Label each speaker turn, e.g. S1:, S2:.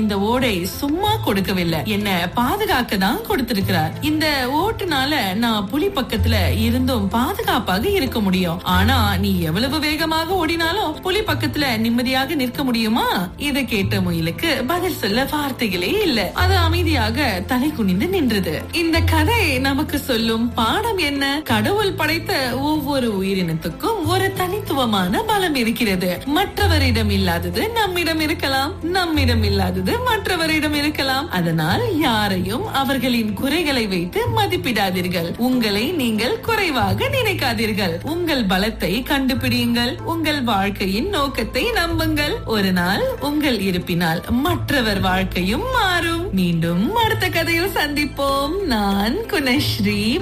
S1: இந்த ஓடை சும்மா கொடுக்கவில்லை என்ன பாதுகாக்க தான் கொடுத்திருக்கிறார் இந்த ஓட்டுனால நான் புலி பக்கத்துல இருந்தும் பாதுகாப்பாக இருக்க முடியும் ஆனா நீ எவ்வளவு வேகமாக ஓடினாலும் புலி பக்கத்துல நிம்மதியாக நிற்க முடியுமா இதை கேட்ட முயலுக்கு பதில் சொல்ல வார்த்தைகளே இல்ல அது அமைதியாக தலை குனிந்து நின்றது இந்த கதை நமக்கு சொல்லும் பாடம் என்ன கடவுள் படைத்த ஒவ்வொரு உயிரினத்துக்கும் ஒரு தனித்துவமான பலம் இருக்கிறது மற்றவரிடம் இல்லாதது நம்மிடம் இருக்கலாம் நம்மிடம் இல்லாதது மற்றவரிடம் இருக்கலாம் அதனால் யாரையும் அவர்களின் குறைகளை வைத்து மதிப்பிடாதீர்கள் உங்களை நீங்கள் குறைவாக நினைக்காதீர்கள் உங்கள் பலத்தை கண்டுபிடியுங்கள் உங்கள் வாழ்க்கையின் நோக்கத்தை நம்புங்கள் ஒரு நாள் உங்கள் இருப்பினால் மற்றவர் வாழ்க்கையும் மாறும் மீண்டும் அடுத்த கதையில் சந்திப்போம் நான் குணஸ்ரீ